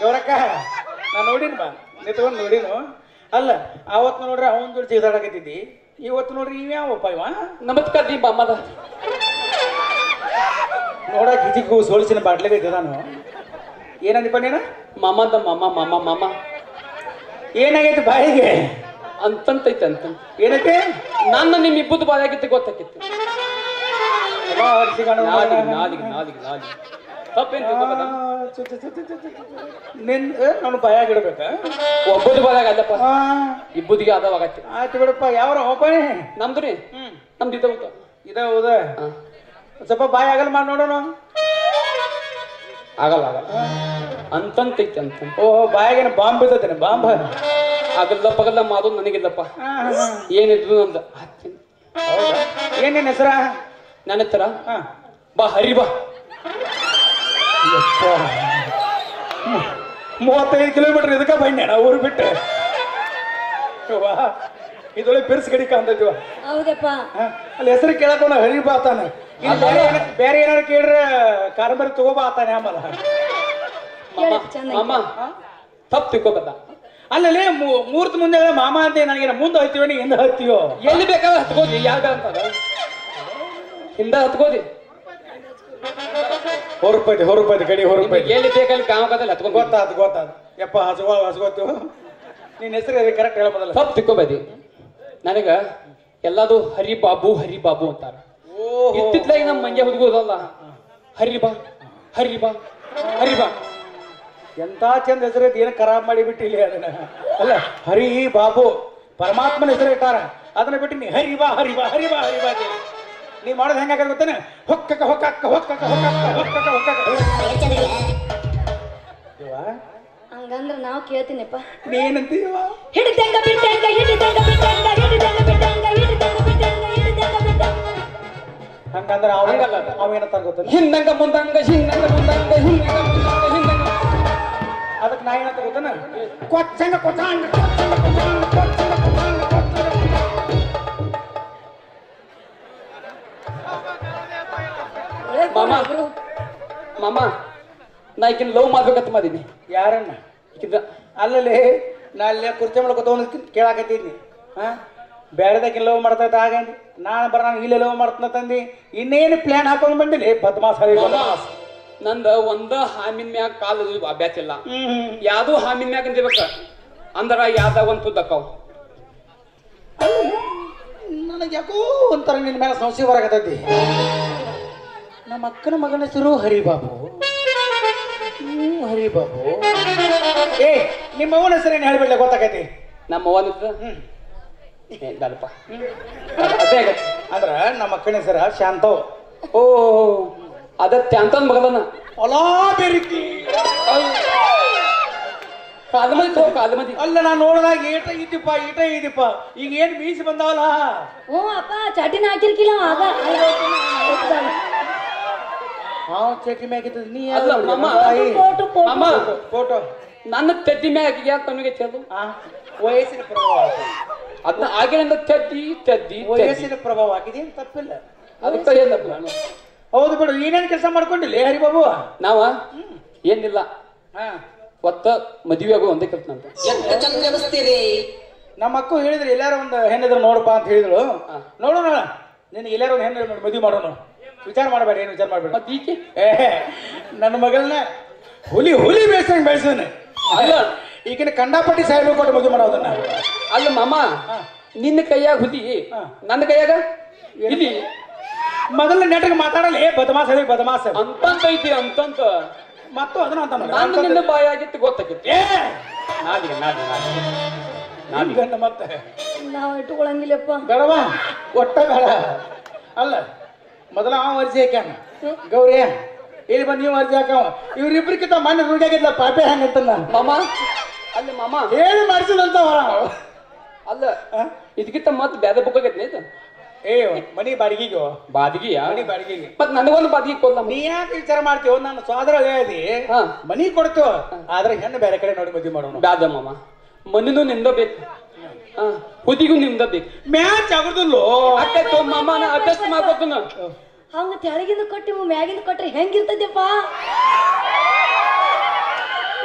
ಗೌರಕ್ಕ ನಾ ನೋಡಿನ ಬಾ ನಿಂತ್ಕೊಂಡು ನೋಡಿನು ಅಲ್ಲ ಅವತ್ತು ನೋಡ್ರಿ ಅವನ ಜೋಡಿ ಚೀದಾಡಕತ್ತಿದ್ದಿ ಇವತ್ತು ನೋಡ್ರಿ ಇವ್ಯಾವಪ್ಪ ಇವ ನಮಸ್ಕಾರ ರೀ ಮಾಮದ ನೋಡಕ್ ಹಿಜಿಗೂ ಸೋಳಿಸಿನ ಬಾಟ್ಲಿಗೆ ಇದ್ದಾನು ಏನಂದಿಪ್ಪ ನೀನು ಮಾಮದ ಮಾಮ ಮಾಮ ಮಾಮ ಏನಾಗೈತಿ ಬಾಯಿಗೆ ಅಂತಂತೈತೆ ಅಂತ ಏನೈತಿ ನನ್ನ ನಿಮ್ ಇಬ್ಬದು ಬಾಯಾಗಿತ್ತು ಗೊತ್ತಾಕಿತ್ತು ಎಲ್ಲ ಹೊಡ್ಸಿಕೊಂಡು ನಾಲಿಗೆ ನಾಲಿಗೆ ನಾಲಿಗೆ ನಾಲಿಗೆ ತಪ್ಪೇನ್ ತಿಳ್ಕೊಬೇಡ. ಆ, ಚು, ಚು, ಚು, ಚು, ಚು, ಚು. ನಿನ್ ನಾನು ಬಾಯಾಗ ಇಡ್ಬೇಕ ಒಬ್ಬದು ಬಾಯಾಗ ಅಲ್ಲಪ್ಪ ಆ, ಇಬ್ಬದಿಗೆ ಅದಾವಾಗತ್ತೆ ಆಯ್ತು ಬಿಡಪ್ಪ ಯಾವ್ರ ಹೋಗ್ಬಾನೆ ನಮ್ದು ರೀ ಹ್ಮ್ ನಮ್ದು ಇದ ಊಟ ಇದ ಹೌದ ಹಾ. ಸ್ವಲ್ಪ ಬಾಯಿ ಆಗಲ್ಲ ಮಾಡಿ ನೋಡೋಣ ಆಗಲ್ಲ ಆಗಲ್ಲ ಅಂತಂತೈತೆ ಅಂತ ಓಹೋ ಬಾಯಾಗೇನ ಬಾಂಬ್ ಬಿದ್ದತೇನೆ ಬಾಂಬ್ ಆಗಲ್ಲ ಪಗಲ್ಲ ಮಾಡೋದು ನನಗಿಲ್ಲಪ್ಪ ಹಾ, ಹಾ, ಹಾ. ಏನಿದ್ರು ನಂದು ಹತ್ತೀನಿ ಹೌದಾ ಏನೇನ್ ಹೆಸರ ನನ್ನ ಹತ್ರ ಹಾ ಬಾ ಹರಿ ಬಾ ಯಪ್ಪ. ಮೂ- ಮೂವತ್ತೈದು ಕಿಲೋಮೀಟರ್ ಇದಕ್ಕ ಬಂದ್ಯಾಣ ಊರು ಬಿಟ್ಟು ಯವ್ವ, ಇದೊಳ್ಳೆ ಬಿರ್ಸ್ ಗಡಿ ಕಾಣ್ತೈತಿವ ಹೌದಪ್ಪ ಅಲ್ಲಿ ಹೆಸರು ಕೇಳಕೋನ ಹರಿ ಬಾತಾನ ಇನ್ನು ಬೇರೆ ಏನ- ಬೇರೆ ಏನಾರು ಕೇಳ್ರೆ ಕಾರಂಬರಿ ತಗೋಬಾ ಆತಾನೆ ಆಮಲ್ಲ ಮಾಮ ಕೇಳಕ್ಕೆ ಚಂದ ಐತೆ. ಮಾಮ ತಪ್ಪು ತಿಳ್ಕೊಬೇಡ ಅಲ್ಲಲ್ಲಿ ಮೂರ್ತ ಮುಂದೆ ಮಾಮ ಅಂತ ನನಗೆ ಮುಂದೆ ಹತ್ತೀವೋ ನೀ ಹಿಂದೆ ಹತ್ತೀವೋ ಎಲ್ಲಿ ಬೇಕಾದ್ರೆ ಹತ್ಕೋದಿ ಯಾವ್ದ ಅಂತ ಹಿಂದ ಹತ್ಕೋದಿ ಹೊರಪೈತಿ ಹೊರಪೈತಿ ಗಡಿ ಹೊರಪೈತಿ ಎಲ್ಲಿ ಬೇಕಲ್ಲಿ ಕಾಮಕದಲ್ಲಿ ಹತ್ಕೊಂಡ್ ಗೊತ್ತಾತು ಗೊತ್ತಾತು ಯಪ್ಪ ಹಸುವ ಹಸುಗೊತ್ತು ನಿನ್ನ ಹೆಸರು ಕರೆಕ್ಟ್ ಹೇಳ್ಬೋದಲ್ಲ ತಪ್ಪು ತಿಳ್ಕೊಬೇಡಿ ನನಗ ಎಲ್ಲದು ಹರಿ ಬಾಬು ಹರಿ ಬಾಬು ಅಂತಾರ ಓಹೋ ಇತ್ತಿತ್ಲಾಗಿ ನಮ್ಮ ಮಂಜೆ ಹುಡುಗೋದಲ್ಲ ಹರಿ ಬಾ ಹರಿ ಬಾ ಹರಿ ಬಾ ಎಂತ ಚಂದ ಹೆಸರು ಏನು ಖರಾಬ್ ಮಾಡಿ ಬಿಟ್ಟಿಲ್ಲ ಅದನ್ನ ಅಲ್ಲ ಹರಿ ಬಾಬು ಪರಮಾತ್ಮನ ಹೆಸರು ಇಟ್ಟಾರ ಅದನ್ನ ಬಿಟ್ಟು ನೀ ಹರಿ ಬಾ ಹರಿ ಬಾ ಹರಿ ಬಾ ಹರಿ ಬಾ ಅಂತ ಹೇಳಿ. ನೀ ಮಾಡೋದು ಹೆಂಗಾಗ ಗೊತ್ತೇನೆ ಹೊಕ್ಕಕ ಹೊಕ್ಕಕ್ಕ ಹೊಕ್ಕಕ ಹೊಕ್ಕಕ್ಕ ಹೊಕ್ಕಕ ಹೊಕ್ಕಕ ಇವ ಹಂಗಂದ್ರ ನಾವು ಕೇಳ್ತೀನಿಪ್ಪ ನೀ ಏನಂತೀವ ಹಿಡಿದಂಗ ಬಿಟ್ಟಂಗ ಹಿಡಿದಂಗ ಬಿಟ್ಟಂಗ ಹಿಡಿದಂಗ ಬಿಟ್ಟಂಗ ಹಿಡಿದಂಗ ಬಿಟ್ಟಂಗ ಹಿಡಿದಂಗ ಬಿಟ್ಟಂಗ ಹಂಗಂದ್ರೆ ಅವ ಹಂಗಲ್ಲ ಅದು. ಅವ ಏನಂತಾರ ಗೊತ್ತೇನೆ ಹಿಂದಂಗ ಮುಂದಂಗ ಹಿಂದಂಗ ಮುಂದಂಗ ಹಿಂದಂಗ ಮುಂದಂಗ ಹಿಂದಂಗ ಅದಕ್ಕೆ ನಾ ಏನಂತ ಗೊತ್ತೇನ ಕೊಚ್ಚಂಗ ಕೊಚ್ಚಂಗ ಕೊಚ್ಚಂಗ ಕೊಚ್ಚಂಗ ಕೊಚ್ಚಂಗ ಕೊಚ್ಚಂಗ ಕೊಚ್ಚಂಗ ಒಳ್ಳೆ ಮಾಮ. ಗುರು. ಮಾಮ ನಾ ಈಗಿನ ಲವ್ ಮಾಡ್ಬೇಕಂತ ಮಾಡೀನಿ ಯಾರನ್ನ ಈಗಿನ ಅಲ್ಲಲ್ಲಿ ನಾ ಅಲ್ಲೇ ಕುರ್ಚಿ ಮೇಲೆ ಕೂತ್ಕೊಂಡು ಕೇಳಾಕತ್ತಿದ್ನಿ ಹಾ ಬೇರೆದಕ್ಕೆ ಲವ್ ಮಾಡ್ತಾ ಇದ್ದ ಹಾಗೆ ನಾನು ಬರ ನಾನು ಇಲ್ಲೇ ಲವ್ ಮಾಡ್ತಾನ ತಂದಿ ಇನ್ನೇನು ಪ್ಲಾನ್ ಹಾಕೊಂಡು ಬಂದಿಲ್ಲ ಬದ್ಮಾಸ್ ಹರಿ ಬದ್ಮಾಸ್ ನಂದ ಒಂದ ಹಾಮಿನ ಮ್ಯಾಗ ಕಾಲು ಅಭ್ಯಾಸ ಇಲ್ಲ ಹ್ಮ್ ಯಾವ್ದು ಹಾಮಿನ ಮ್ಯಾಗ ಅಂದಿರ್ಬೇಕ ಅಂದ್ರ ಯಾವ್ದ ಒಂದ್ ತುದ್ದಕ್ಕವ್ ನನಗೆ ಯಾಕೋ ಒಂಥರ ನಿನ್ನ ಮೇಲೆ ಸಂಶಯ ಬರಾಕತ್ತೈತಿ ನಮ್ಮ ಅಕ್ಕನ ಮಗನ ಹೆಸರು ಹರಿಬಾಬು ಹ್ಮ್ ಹರಿಬಾಬು ಏ ನಿಮ್ಮ ಅವನ ಹೆಸರೇನು ಹೇಳ್ಬಿಡ್ಲೆ ಗೊತ್ತಾಕೈತಿ ನಮ್ಮ ಅವ್ವನ ಹ್ಮ್ ಏ ಬೇಡಪ್ಪ ಅದೇ ಆಗತ್ತೆ ಅಂದ್ರ ನಮ್ಮ ಅಕ್ಕನ ಹೆಸರ ಶಾಂತವ್ ಓ ಅದ ತ್ಯಾಂತನ್ ಮಗದನ ಅಲಾ ಬೆರಿಕಿ ಕಾಲ್ಮದಿ ತಗೋ ಕಾಲ್ಮದಿ ಅಲ್ಲ ನಾನು ನೋಡಿದಾಗ ಈಟ ಇದ್ದಿಪ್ಪ ಈಟ ಇದ್ದಿಪ್ಪ ಈಗ ಏನ್ ಮೀಸಿ ಬಂದಾವಲ್ಲ ಹ್ಞೂ ಅಪ್ಪ ಚಟಿನ ಹಾಕಿರ್ಕಿಲ್ಲ ಆಗ ಹಾವ್ ಚಟಿ ಮ್ಯಾಗಿದ್ದ ನೀ ಅಲ್ಲ, ಮಾಮ. ಫೋಟೋ ಫೋಟೋ ಮಾಮ ಫೋಟೋ ನನ್ನ ತೆದ್ದಿ ಮ್ಯಾಗ ಯಾಕೆ ತಮಗೆ ತೆದ್ದು ಆ ವಯಸ್ಸಿನ ಪ್ರಭಾವ ಅದನ್ನ ಆಗಿನಿಂದ ತೆದ್ದಿ ತೆದ್ದಿ ತೆದ್ದಿ ವಯಸ್ಸಿನ ಪ್ರಭಾವ ಆಗಿದೇನು ತಪ್ಪಿಲ್ಲ ಅದಕ್ಕೆ ಏನಪ್ಪ ನಾನು ಹೌದು ಬಿಡು ಏನೇನ್ ಕೆಲಸ ಮಾಡ್ಕೊಂಡಿಲ್ಲ ಹರಿಬಾಬು ನಾವ ಏನಿಲ್ಲ ಹಾ ಒತ್ತ ಮದುವೆ ಆಗೋ ಒಂದೇ ಕೆಲಸ ನಂತ ನಮ್ಮ ಅಕ್ಕ ಹೇಳಿದ್ರು ಎಲ್ಲಾರು ಒಂದು ಹೆಣ್ಣಿದ್ರು ನೋಡಪ್ಪ ಅಂತ ಹೇಳಿದ್ರು ನೋಡೋಣ ನಿನಗೆ ಎಲ್ಲಾರು ಒಂದು ಹೆಣ್ಣು ಮದುವೆ ಮಾಡೋಣ ವಿಚಾರ ಮಾಡಬೇಡ ಏನು ವಿಚಾರ ಮಾಡಬೇಡ ಮತ್ ಈಕೆ ಏ ನನ್ನ ಮಗಳನ್ನ ಹುಲಿ ಹುಲಿ ಬೇಸಂಗ್ ಬೆಳೆಸೋನೆ ಅಲ್ಲ ಈಗಿನ ಕಂಡಾಪಟ್ಟಿ ಸಾಹೇಬ್ ಕೊಟ್ಟು ಮದುವೆ ಮಾಡೋದನ್ನ ಅಲ್ಲ ಮಾಮ ನಿನ್ನ ಕೈಯಾಗ ಹುಲಿ ಹಾ. ನನ್ನ ಕೈಯಾಗ ಇಲ್ಲಿ ಮೊದಲ ನೆಟ್ಗೆ ಮಾತಾಡಲ್ಲ ಏ ಬದಮಾಸ ಹೇಳಿ ಬದಮಾಸ ಅಂತಂತ ಐತಿ ಅಂತಂತ ಮತ್ತು ಅದನ್ನ ಅಂತ ನಾನು ನಿನ್ನ ಬಾಯಾಗಿತ್ತು ಗೊತ್ತಾಗಿತ್ತು ಏ ನಾದಿಗೆ ನಾದಿ ನಾದಿ ನಾನ್ ಗಂಡ ಮತ್ತೆ ನಾವು ಇಟ್ಟುಕೊಳಂಗಿಲ್ಲಪ್ಪ ಬೇಡವಾ ಒಟ್ಟ ಬೇಡ ಅಲ್ಲ ಮೊದಲ ಅವ ಅರ್ಜಿ ಹಾಕ್ಯಾನ ಗೌರಿ ಇಲ್ಲಿ ಬಂದು ನೀವು ಅರ್ಜಿ ಹಾಕವ ಇವ್ರಿಬ್ರಿಗಿಂತ ಮನೆ ರೂಢಿಯಾಗಿದ್ಲ ಪಾಪೆ ಹಂಗಂತಲ್ಲ ಮಾಮ ಅಲ್ಲಿ ಮಾಮ ಹೇಳಿ ಮಾಡಿಸಿದಂತ ಹೊರ ಅಲ್ಲ ಇದಕ್ಕಿಂತ ಮತ್ ಬ್ಯಾದ ಬುಕ್ ಆಗೈತಿ ಇದು ಏ ಮನಿ ಬಾಡಿಗೆಗೋ ಬಾದಿಗೆಯ ಮನಿ ಬಾಡಿಗೆಗೆ ಮತ್ ನನಗೊಂದು ಬಾದಿಗೆ ಕೊಲ್ಲ ನೀ ಯಾಕೆ ವಿಚಾರ ಮಾಡ್ತೀವೋ ನಾನು ಸ್ವಾದ್ರ ಹೇಳಿ ಹಾ. ಮನಿ ಕೊಡ್ತೀವ ಆದ್ರೆ ಹೆಣ್ಣು ಬೇರೆ ಕಡೆ ನೋಡಿ ಮದುವೆ ಮಾಡೋಣ ಬ್ಯಾದ ಮಾಮ ಮನಿನೂ ನಿಂದ ಬೇಕು ಹಾ ಹುದಿಗೂ ನಿಂದ ಬೇಕು ಮ್ಯಾಚ್ ಆಗುದಿಲ್ಲೋ ಅಕ್ಕ ಮಾಮ ನಾ ಅಡ್ಜಸ್ಟ್ ಮಾಡ್ಕೊತನ ಹಂಗ ತೆಳಗಿಂದ ಕೊಟ್ಟಿ ಮ್ಯಾಗಿಂದ ಕೊಟ್ರೆ ಹೆಂಗಿರ್ತೈತಪ್ಪ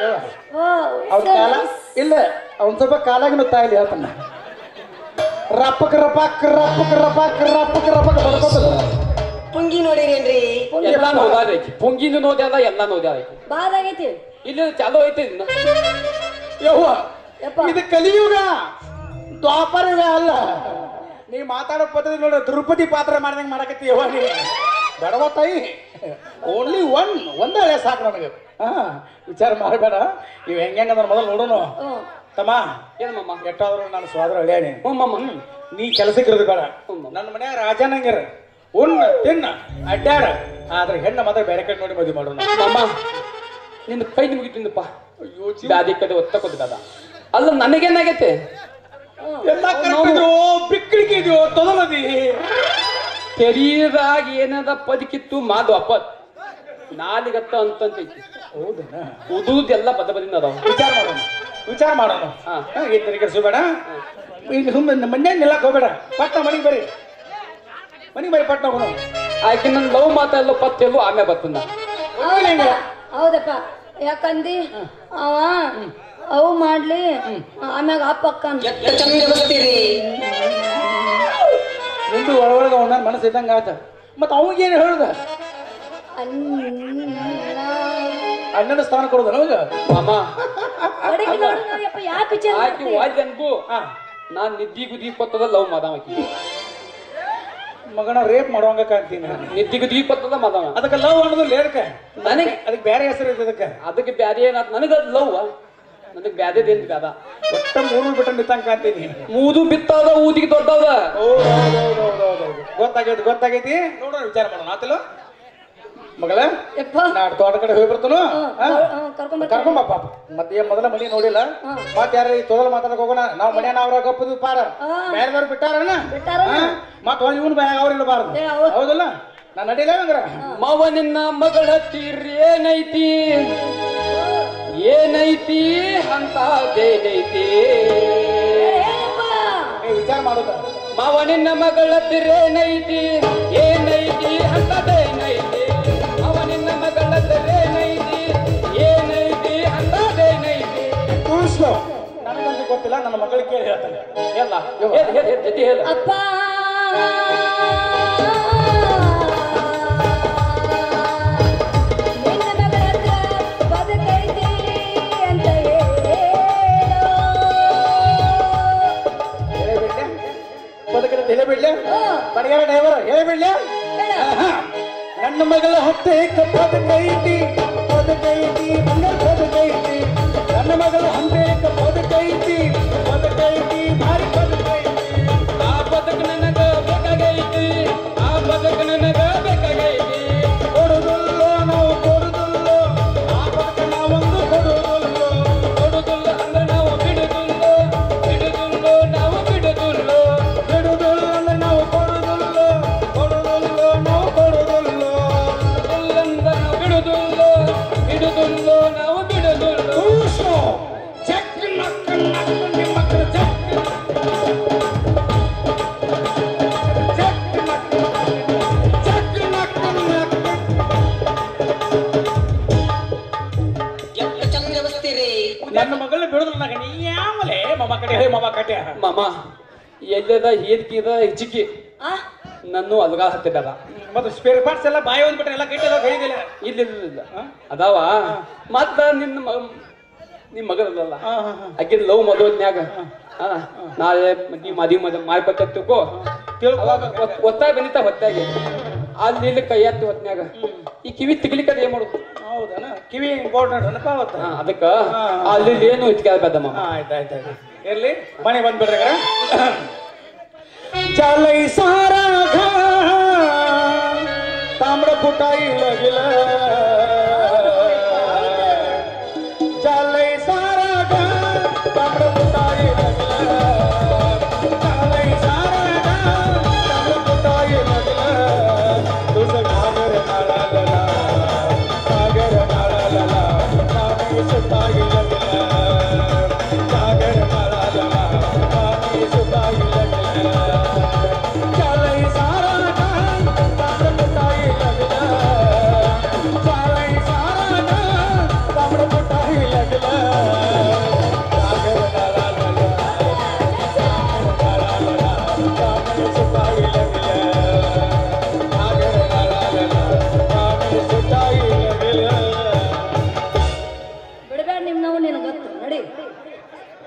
ಓ ಅವ್ನ ಕಾಲ ಇಲ್ಲ ಅವ್ನ ಸ್ವಲ್ಪ ಕಾಲಾಗ ನುತ್ತಾ ಇಲ್ಲಿ ಹೇಳ್ತಾನ ರಪ್ಪಕ್ ರಪಕ್ ರಪ್ಪಕ್ ರಪಕ್ ರಪ್ಪಕ್ ರಪಕ್ ಬಡ್ಕೋತದ ಪುಂಗಿ ನೋಡಿರೇನ್ರಿ ಎಲ್ಲ ನೋದಾದ ಐತಿ ಪುಂಗಿನೂ ನೋದ್ಯಾದ ಎಲ್ಲ ನೋದ್ಯಾದ ಐತಿ ಬಾದ್ ಆಗೈತಿ ಇಲ್ಲಿ ಚಾಲೂ ಐತಿ ಇನ್ನ. ಯವ್ವ ಯಪ್ಪ ಇದು ಕಲಿಯುಗ ದ್ವಾಪರ ಯುಗ ಅಲ್ಲ ನೀ ಮಾತಾಡೋ ಪದ್ಧತಿ ನೋಡ ದ್ರೌಪದಿ ಪಾತ್ರ ಮಾಡ್ದಂಗೆ ಮಾಡಕತ್ತಿ ಯವ್ವ ನೀ ಬಡವ ತಾಯಿ ಓನ್ಲಿ ಒನ್ ಒಂದೇ ಹಳೆ ಸಾಕು ನನಗೆ ಹಾ ವಿಚಾರ ಮಾಡಬೇಡ ಇವ್ ಹೆಂಗ ಮೊದಲು ನೋಡೋನು ಹ್ಞೂ ತಮ್ಮ ಏನ್ ಮಮ್ಮ ಎಷ್ಟಾದ್ರೂ ನಾನು ಸ್ವಾದ್ರ ಹಳ್ಯಾಣಿ ಹ್ಞೂ ಮಮ್ಮ ನೀ ಕೆಲಸಕ್ಕೆ ಇರೋದು ಬೇಡ ಹ್ಮ್. ನನ್ನ ಮನ್ಯಾಗ ರಾಜನಂಗಿರ ಉಣ್ಣ ತಿನ್ನ ಅಡ್ಡಾಡ ಆದ್ರೆ ಹೆಣ್ಣ ಮಾತ್ರ ಬೇರೆ ಕಡೆ ನೋಡಿ ಮದುವೆ ಮಾಡೋಣ ಮಮ್ಮ ನಿನ್ನ ಕೈ ಮುಗಿತಿಂದಪ್ಪ ಬ್ಯಾದಿ ಕಡೆ ಒತ್ತ ಕೊದ್ದಾದ ಅಲ್ಲ ನನಗೇನಾಗೈತೆ ಎಲ್ಲ ಕರೆಕ್ಟಿದ್ವು ಬಿಕ್ಕಳಿಗೆ ಇದೆಯೋ ತೊದಲದಿ ತೆರೀದಾಗ ಏನದ ಪದಕಿತ್ತು ಮಾದು ಅಪ್ಪತ್ ನಾಲಿಗತ್ತ ಅಂತಂತೈತಿ ಹೌದನ ಉದುದೆಲ್ಲ ಬದ ಬದಿನ ಅದಾವ ವಿಚಾರ ಮಾಡೋಣ ವಿಚಾರ ಮಾಡೋಣ ಹಾ. ಈ ತರೀಕೆ ಸುಬೇಡ ಈಗ ಸುಮ್ಮನೆ ಮನ್ಯಾಗ ನಿಲ್ಲಕ್ ಹೋಗ್ಬೇಡ ಪಟ್ಟ ಮನೆಗೆ ಬರ್ರಿ ಮನೆಗೆ ಬರ್ರಿ ಪಟ್ಟ ಹೋಗೋಣ ಆಕೆ ನನ್ನ ಲವ್ ಮಾತೆಲ್ಲ ಪತ್ತೆಲ್ಲೂ ಆಮೆ ಬರ್ತಂದ ಹೌದಪ್ಪ ಹೌದಪ್ಪ ಯಾಕಂದಿ ಅವ ಅವು ಮಾಡ್ಲಿ ಆಮ್ಯಾಗ ಅಪ್ಪ ಅಕ್ಕನ್ ಎತ್ತ ಚಂದ ಬರ್ತೀರಿ ನಿಂದು ಒಳಗೊಳಗೆ ಅವನ ಮನಸ್ಸು ಇದ್ದಂಗೆ ಆತ ಮತ್ತೆ ಅವಾಗೇನು ಹೇಳ್ದ ಅಣ್ಣ ಅಣ್ಣನ ಸ್ಥಾನ ಕೊಡೋದ ನಮಗ ಮಾಮ ಹೊಡಿಗೆ ನೋಡು ಯಪ್ಪ ಯಾಕೆ ವಿಚಾರ ಆಕೆ ಮಾಡ್ತಿ? ವಾದ್ಯ ಅನ್ಕು ಹಾ ನಾನ್ ನಿದ್ದಿ ಗುದಿ ಕೊತ್ತದ ಲವ್ ಮಾದಾವ ಆಕಿ ಮಗನ ರೇಪ್ ಮಾಡುವಂಗ ಕಾಣ್ತೀನಿ ನಾನು ನಿದ್ದಿ ಗುದಿ ಕೊತ್ತದ ಮಾದಾವ ಅದಕ್ಕೆ ಲವ್ ಅನ್ನೋದು ಲೇದಕ ನನಗೆ ಅದಕ್ಕೆ ಬೇರೆ ಹೆಸರು ಇರ್ತದೆ ಅದಕ್ಕೆ ಅದಕ್ಕೆ ಬ್ಯಾರೆ ಏನಾತ್ ನನಗ ಲವ್ ನನಗ್ ಬ್ಯಾದೇದೇನ್ ಬ್ಯಾದ ಒಟ್ಟ ಮೂರು ಬಿಟ್ಟು ನಿಂತಂಗ ಕಾಣ್ತೀನಿ ಮೂದು ಬಿತ್ತದ ಊದಿಗೆ ದೊಡ್ಡದ ಗೊತ್ತಾಗೈತಿ ಗೊತ್ತಾಗೈತಿ ನೋಡೋಣ ವಿಚಾರ ಮಾಡೋಣ ಆತಲ್ಲ ಮಗಳ ಯಪ್ಪ ನಾ ತೋಟ ಕಡೆ ಹೋಗಿ ಬರ್ತಾನು ಕರ್ಕೊಂಡ್ ಕರ್ಕೊಂಬ ಪಾಪ ಮತ್ತೆ ಏನ್ ಮೊದಲ ಮನಿ ನೋಡಿಲ್ಲ ಮತ್ ಯಾರ ಈ ತೊದಲ ಮಾತಾಡಕ್ ಹೋಗೋಣ ನಾವ್ ಮನೆ ನಾವ್ರ ಗಪ್ಪದು ಪಾರ ಬೇರೆದವ್ರು ಬಿಟ್ಟಾರನ ಬಿಟ್ಟಾರನ? ಮತ್ ಹೊಳ್ಳಿ ಇವನ್ ಬಾಯಾಗ ಅವ್ರು ಇರಬಾರ್ದು ಏ, ಹೌದ್. ಹೌದಲ್ಲ ನಾ ನಡಿಲ್ಲ ಹಂಗ್ರ ಮಾವ ನಿನ್ನ ಮಗಳ ತೀರ್ ಏನೈತಿ ಏನೈತಿ ಅಂತದೇನೈತಿ ಏ ವಿಚಾರ ಮಾಡೋದ ಮಾವ ನಿನ್ನ ಮಗಳ ತಿರೇನೈತಿ ಏನೈತಿ ಅಂತದೇನೈತಿ ಮಾವ ನಿನ್ನ ಮಗಳ ತಿರೇನೈತಿ ಏನೈತಿ ಅಂತದೇನೈತಿ ತಿಳಿಸ್ಲೋ ನನಗಂತೂ ಗೊತ್ತಿಲ್ಲ ನನ್ನ ಮಗಳಿಗೆ ಕೇಳಿ ಹೇಳ್ತಾನೆ ಎಲ್ಲ ಹೇಳ ಹೇಳ ಜೊತೆ ಹೇಳ ಅಪ್ಪ ನಿನ್ನ ಮಗಳ ಹತ್ರ ಬದುಕೈತಿ ಅಂತ ಹೇಳು ಹೇಳಬೇಡ್ಲೆ ಬದುಕಿನ ಹೇಳಬೇಡ್ಲೆ ಹ್ಮ್. ಬಡಿಗಾರ ಡ್ರೈವರ್ ಹೇಳಬೇಡ್ಲೆ ಹೇಳ. ನನ್ನ ಮಗಳ ಹತ್ತೆ ಬದುಕೈತಿ ಬದುಕೈತಿ ಬಂಗಾರ ಬದುಕೈತಿ ನನ್ನ ಮಗಳ ಹಂತೆ ಬದುಕೈತಿ ಬದುಕೈತಿ ಭಾರಿ ಬದುಕೈತಿ ಆ ಬದುಕು ನನಗ ಬೇಕಾಗೈತಿ ಆ ಬದುಕು ನನಗ ಬೇಕಾಗೈತಿ ಕೊಡುದುಲ್ಲೋ ನಾವು ಕೊಡುದುಲ್ಲೋ ಆ ಬದುಕ ನಾವೊಂದು ಕೊಡುದುಲ್ಲೋ ಕೊಡುದುಲ್ಲ ಅಂದ್ರೆ ನಾವು ಬಿಡುದುಲ್ಲೋ ಬಿಡುದುಲ್ಲೋ ನಾವು ಬಿಡುದುಲ್ಲೋ ಬಿಡುದುಲ್ಲ ನಾವು ಕೊಡುದುಲ್ಲೋ ಕೊಡುದುಲ್ಲೋ ನಾವು ಕೊಡುದುಲ್ಲೋ ಇಲ್ಲಂದ ನಾವು ಬಿಡುದುಲ್ಲೋ ಬಿಡುದುಲ್ಲೋ ನಾವು ಬಿಡುದುಲ್ಲೋ ಕೂಸು ಚಕ್ ನಕ್ಕ ನಕ್ಕ ನಿಮ್ಮ ಮಕ್ಕಳು ಚಕ್ ಚಕ್ ನಕ್ಕ ಚಕ್ ನಕ್ಕ ನಕ್ಕ ಎತ್ತ ಚಂದ ಬರ್ತೀರಿ ನನ್ನ ಮಗಳನ್ನ ಬಿಡುದಿಲ್ಲ ನನಗೆ ನೀ ಯಾವಲೆ ಮಮ್ಮ ಕಡೆ ಹೇಳಿ ಮಮ್ಮ ಕಟ್ಟೆ ಮಾಮ ಎಲ್ಲದ ಹೇದ್ಕಿದ ಹೆಚ್ಚಿಗೆ ಆ ನನ್ನ ಅಲ್ಗ ಹತ್ತಿದ ಮತ್ತೆ ಸ್ಪೇರ್ ಪಾರ್ಟ್ಸ್ ಎಲ್ಲ ಬಾಯಿ ಒಂದ್ಬಿಟ್ರೆ ಎಲ್ಲ ಕೆಟ್ಟಿಲ್ಲ ಹೇಳಿದಿಲ್ಲ ಇಲ್ಲ ಇಲ್ಲ ಇಲ್ಲ ಅದಾವ ಮತ್ತ ನಿನ್ನ ಮ ನಿಮ್ ಮಗಳಲ್ಲ ಆಕೆ ಲವ್ ಮದುವೆನ್ಯಾಗ ಹಾ ನಾಳೆ ನೀ ಮದಿ ಮದ ಮಾಡ್ಬೇಕ ತಿಳ್ಕೊ ತಿಳ್ಕೊ. ಅವಾಗ ಒತ್- ಒತ್ತಾಯ ಬಂದಿತ್ತ ಹೊತ್ತಾಗಿ ಅಲ್ಲಿ ಇಲ್ಲಿ ಕೈ ಎತ್ತಿ ಹೊತ್ನ್ಯಾಗ ಈ ಕಿವಿ ತಿಗ್ಲಿಕ್ಕದ ಏನ್ ಮಾಡುದು ಹೌದನ ಕಿವಿ ಇಂಪಾರ್ಟೆಂಟ್ ಅನಪ್ಪ ಅವತ್ತ ಹಾ, ಅದಕ್ಕ ಅಲ್ಲಿ ಇಲ್ಲಿ ಏನು ಇಟ್ಕೆ ಬೇದಮ್ಮ ಆಯ್ತು ಆಯ್ತು ಆಯ್ತು ಇರ್ಲಿ ಮನೆ ಬಂದ್ಬಿಡ್ರಿ ಚಾಲೈ ಸಾರಾ ತಾಮ್ರ ಪುಟಾಯಿ ಲಗಿಲ ಚಾಲೈ ಸಾರಾ ತಾಮ್ರ ಪುಟಾಯಿ ಲಗಿಲ ಚಾಲೈ ಸಾರಾ ತಾಮ್ರ ಪುಟಾಯಿ ಲಗಿಲ ತುಸ ಸಾಗರ ನಾಳಲ ಸಾಗರ ನಾಳಲ ನಾಮಿ ಸುತ್ತಾಗಿ ಲಗಿಲ ಸಾಗರ ನಾಳಲ ನಾಮಿ ಸುತ್ತಾಗಿ ಲಗಿಲ ಚಾಲೈ ಸಾರಾ ತಾಮ್ರ ಪುಟಾಯಿ ಲಗಿಲ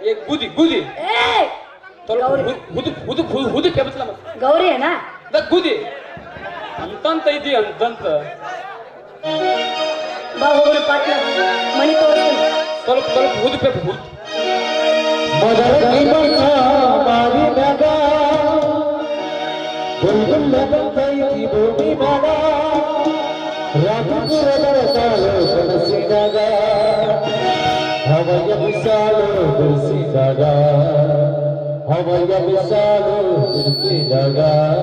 ಏ ಗುದಿ ಗುದಿ ಏ ಸ್ವಲ್ಪ ಗೌರಿ. ಹುದು ಹುದು ಹುದು ಹುದು ಕೆಬಸ್ಲ ಮತ್ತೆ ಗೌರಿ ಅಣ್ಣ ಅದ ಗುದಿ ಅಂತಂತ ಐತಿ ಅಂತಂತ ಬಾ ಹೋಗ್ರಿ ಪಾಟ್ಲ ಮಣಿ ತೋರಿಸ್ತೀನಿ ಸ್ವಲ್ಪ ಸ್ವಲ್ಪ ಹುದು ಪೆಪ್ ಹುದು ಮೊದಲ ಮಣ್ಣ ಮಾರಿದಾಗ ಗುಲ್ಗುಲ್ಲದಂತೈತಿ ಭೂಮಿ ಮ್ಯಾಗ ರಾಮಪುರದ ಸಾಲು ಕನಸಿದಾಗ ಹವಯ ಬಿಸಾಲು ಬಿಡಿಸಿದಾಗ ಹವಯ ಬಿಸಾಲು ಬಿಡಿಸಿದಾಗ